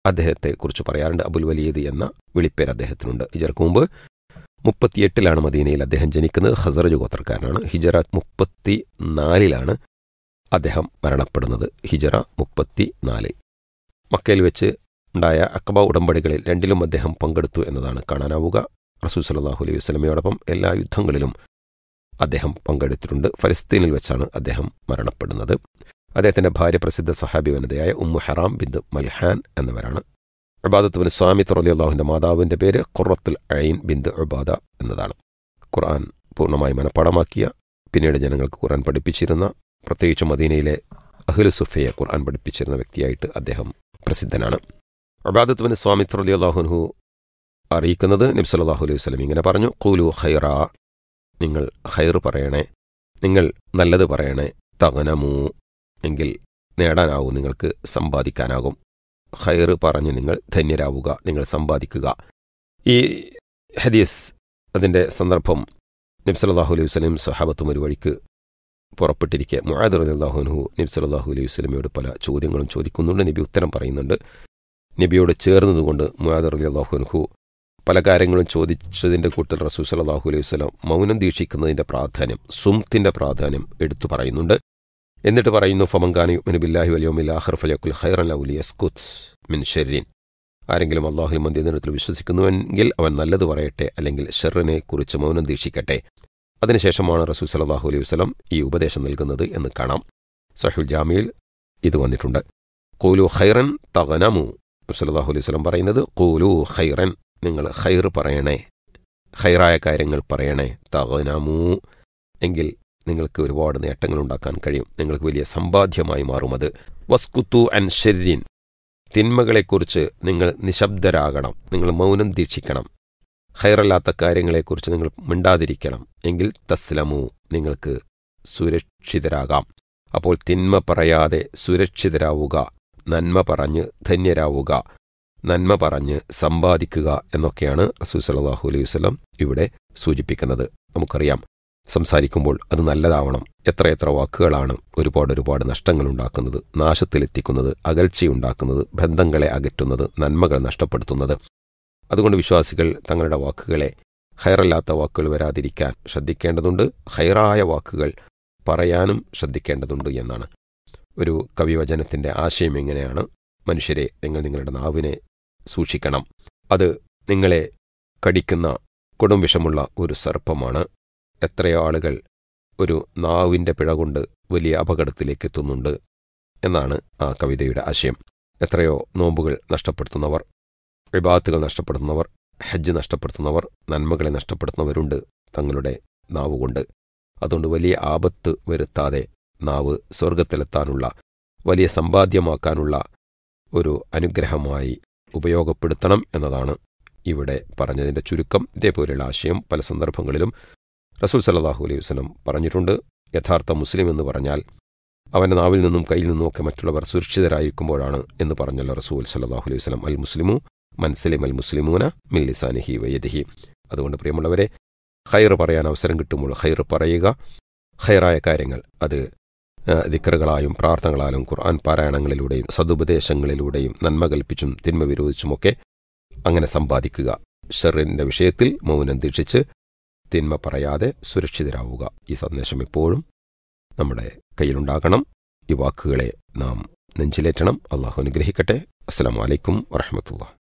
അദ്ദേഹത്തെക്കുറിച്ച് പറയാറുണ്ട് അബുൽ വലീദ് എന്ന വിളിപ്പേര് അദ്ദേഹത്തിനുണ്ട് ഹിജറക്ക് മുമ്പ് മുപ്പത്തിയെട്ടിലാണ് മദീനയിൽ അദ്ദേഹം ജനിക്കുന്നത് ഹസറജ് ഗോത്രക്കാരനാണ് ഹിജറ മുപ്പത്തി നാലിലാണ് അദ്ദേഹം മരണപ്പെടുന്നത് ഹിജറ മുപ്പത്തി നാല് മക്കയിൽ വെച്ച് ഉണ്ടായ അക്കബ ഉടമ്പടികളിൽ രണ്ടിലും അദ്ദേഹം പങ്കെടുത്തു എന്നതാണ് കാണാനാവുക റസൂൽ സലാഹു അലൈഹി വസ്ലമയോടൊപ്പം എല്ലാ യുദ്ധങ്ങളിലും അദ്ദേഹം പങ്കെടുത്തിട്ടുണ്ട് ഫലസ്തീനിൽ വെച്ചാണ് അദ്ദേഹം മരണപ്പെടുന്നത് അദ്ദേഹത്തിന്റെ ഭാര്യ പ്രസിദ്ധ സ്വഹാബി വനിതയായ ഉമ്മു ഹറാം ബിന്ദ് മൽഹാൻ എന്നിവരാണ് ഉബാദത്തുബിൻ സ്വാമി തുറലി അള്ളാഹുവിന്റെ മാതാവിന്റെ പേര് ഖുറത്തുൽ ഐൻ ബിന്ദ് ഉബാദ എന്നതാണ് ഖുർആൻ പൂർണ്ണമായി മനഃപ്പാടമാക്കിയ പിന്നീട് ജനങ്ങൾക്ക് ഖുർആൻ പഠിപ്പിച്ചിരുന്ന പ്രത്യേകിച്ച് മദീനയിലെ അഹ്ലു സുഫയെ ഖുർആൻ പഠിപ്പിച്ചിരുന്ന വ്യക്തിയായിട്ട് അദ്ദേഹം പ്രസിദ്ധനാണ് അബാദത്തുബിൻ സ്വാമി തുറലി അള്ളാഹുൻഹു അറിയിക്കുന്നത് നബ്സല്ലാഹു അലൈഹി വസ്ലം ഇങ്ങനെ പറഞ്ഞു കൂലു ഹൈറ നിങ്ങൾ ഹൈർ പറയണേ നിങ്ങൾ നല്ലത് പറയണേ തകനമൂ എങ്കിൽ നേടാനാവും നിങ്ങൾക്ക് സമ്പാദിക്കാനാകും ഹൈർ പറഞ്ഞ് നിങ്ങൾ ധന്യരാവുക നിങ്ങൾ സമ്പാദിക്കുക ഈ ഹദീസ് അതിൻ്റെ സന്ദർഭം നബ്സലാഹു അലൈഹി വസ്ലം സഹാബത്തും ഒരു വഴിക്ക് പുറപ്പെട്ടിരിക്കെ മുആദ് റളിയല്ലാഹുൻഹു നബി സല്ലല്ലാഹു അലൈഹി വസ്ലമയോട് പല ചോദ്യങ്ങളും ചോദിക്കുന്നുണ്ട് നബി ഉത്തരം പറയുന്നുണ്ട് നബിയോട് ചേർന്നതുകൊണ്ട് മുആദ് റളിയല്ലാഹുൻഹു പല കാര്യങ്ങളും ചോദിച്ചതിൻ്റെ കൂട്ടത്തിൽ റസൂൽ സല്ലല്ലാഹു അലൈഹി വസ്ലം മൗനം ദീക്ഷിക്കുന്നതിൻ്റെ പ്രാധാന്യം സുംത്തിന്റെ പ്രാധാന്യം എടുത്തു പറയുന്നുണ്ട് എന്നിട്ട് പറയുന്നു ഫമങ്കാനി ബില്ലാഹി വലിയോമിൽ ആഹർ ഫലക്കുൽ ഖൈറൻ ലൗലി യസ്കുത്ത് മിൻ ഷെറിൻ ആരെങ്കിലും അള്ളാഹുൽ മന്ദിരത്തിൽ വിശ്വസിക്കുന്നുവെങ്കിൽ അവൻ നല്ലത് പറയട്ടെ അല്ലെങ്കിൽ ഷെറിനെ കുറിച്ച് മൗനം ദീക്ഷിക്കട്ടെ അതിനുശേഷമാണ് റസൂൽ സലാഹു അലൈഹി വസ്ലം ഈ ഉപദേശം നൽകുന്നത് എന്ന് കാണാം സഹുൽ ജാമിയിൽ ഇത് വന്നിട്ടുണ്ട് കൂലു ഖൈറൻ തകനമു സലാഹു അലൈഹി വസ്ലം പറയുന്നത് കൂലു ഖൈറൻ നിങ്ങൾ ഖൈർ പറയണേ ഖൈറായ കാര്യങ്ങൾ പറയണേ തകനമു എങ്കിൽ നിങ്ങൾക്ക് ഒരുപാട് നേട്ടങ്ങൾ ഉണ്ടാക്കാൻ കഴിയും നിങ്ങൾക്ക് വലിയ സമ്പാദ്യമായി മാറും അത് വസ്കുത്തു അൻ ഷെരിൻ തിന്മകളെക്കുറിച്ച് നിങ്ങൾ നിശബ്ദരാകണം നിങ്ങൾ മൗനം ദീക്ഷിക്കണം ഹൈറല്ലാത്ത കാര്യങ്ങളെക്കുറിച്ച് നിങ്ങൾ മിണ്ടാതിരിക്കണം എങ്കിൽ തസ്ലമു നിങ്ങൾക്ക് സുരക്ഷിതരാകാം അപ്പോൾ തിന്മ പറയാതെ സുരക്ഷിതരാവുക നന്മ പറഞ്ഞ് ധന്യരാവുക നന്മ പറഞ്ഞ് സമ്പാദിക്കുക എന്നൊക്കെയാണ് റസൂൽ സലാഹു അലൈഹി വസ്ലം ഇവിടെ സൂചിപ്പിക്കുന്നത് നമുക്കറിയാം സംസാരിക്കുമ്പോൾ അത് നല്ലതാവണം എത്രയെത്ര വാക്കുകളാണ് ഒരുപാട് ഒരുപാട് നഷ്ടങ്ങൾ ഉണ്ടാക്കുന്നത് നാശത്തിലെത്തിക്കുന്നത് അകൽച്ചയുണ്ടാക്കുന്നത് ബന്ധങ്ങളെ അകറ്റുന്നത് നന്മകൾ നഷ്ടപ്പെടുത്തുന്നത് അതുകൊണ്ട് വിശ്വാസികൾ തങ്ങളുടെ വാക്കുകളെ ഹൈറല്ലാത്ത വാക്കുകൾ വരാതിരിക്കാൻ ശ്രദ്ധിക്കേണ്ടതുണ്ട് ഹൈറായ വാക്കുകൾ പറയാനും ശ്രദ്ധിക്കേണ്ടതുണ്ട് എന്നാണ് ഒരു കവിവചനത്തിന്റെ ആശയം എങ്ങനെയാണ് മനുഷ്യരെ നിങ്ങൾ നിങ്ങളുടെ നാവിനെ സൂക്ഷിക്കണം അത് നിങ്ങളെ കടിക്കുന്ന കൊടും വിഷമുള്ള ഒരു സർപ്പമാണ് എത്രയോ ആളുകൾ ഒരു നാവിൻ്റെ പിഴ കൊണ്ട് വലിയ അപകടത്തിലേക്ക് എത്തുന്നുണ്ട് എന്നാണ് ആ കവിതയുടെ ആശയം എത്രയോ നോമ്പുകൾ നഷ്ടപ്പെടുത്തുന്നവർ വിഭാഗത്തുകൾ നഷ്ടപ്പെടുത്തുന്നവർ ഹജ്ജ് നഷ്ടപ്പെടുത്തുന്നവർ നന്മകളെ നഷ്ടപ്പെടുത്തുന്നവരുണ്ട് തങ്ങളുടെ നാവുകൊണ്ട് അതുകൊണ്ട് വലിയ ആപത്ത് വരുത്താതെ നാവ് സ്വർഗത്തിലെത്താനുള്ള വലിയ സമ്പാദ്യമാക്കാനുള്ള ഒരു അനുഗ്രഹമായി ഉപയോഗപ്പെടുത്തണം എന്നതാണ് ഇവിടെ പറഞ്ഞതിൻ്റെ ചുരുക്കം ഇതേപോലെയുള്ള ആശയം പല സന്ദർഭങ്ങളിലും റസൂൽ സല്ലാഹു അലൈഹി വസ്ലം പറഞ്ഞിട്ടുണ്ട് യഥാർത്ഥ മുസ്ലിം എന്ന് പറഞ്ഞാൽ അവൻ്റെ നാവിൽ നിന്നും കയ്യിൽ നിന്നും ഒക്കെ മറ്റുള്ളവർ സുരക്ഷിതരായിരിക്കുമ്പോഴാണ് എന്ന് പറഞ്ഞല്ലോ റസൂൽ സല്ലാഹു അലൈഹി വസ്ലം അൽ മുസ്ലിമു മൻസലിം അൽ മുസ്ലിമൂന മിൻ ലിസാനിഹി വയദിഹി അതുകൊണ്ട് പ്രിയമുള്ളവരെ ഖൈർ പറയാൻ അവസരം കിട്ടുമ്പോൾ ഖൈർ പറയുക ഖൈറായ കാര്യങ്ങൾ അത് ദിക്കറുകളായും പ്രാർത്ഥനകളാലും ഖുർആൻ പാരായണങ്ങളിലൂടെയും സതുപദേശങ്ങളിലൂടെയും നന്മ കൽപ്പിച്ചും തിന്മ വിരോധിച്ചുമൊക്കെ അങ്ങനെ സമ്പാദിക്കുക ഷെറിൻ്റെ വിഷയത്തിൽ മൗനം ദീക്ഷിച്ച് തിന്മ പറയാതെ സുരക്ഷിതരാവുക ഈ സന്ദേശം എപ്പോഴും നമ്മുടെ കയ്യിലുണ്ടാകണം ഈ വാക്കുകളെ നാം നെഞ്ചിലേറ്റണം അള്ളാഹു അനുഗ്രഹിക്കട്ടെ അസ്സാം വലൈക്കും വറഹമത്തുള്ള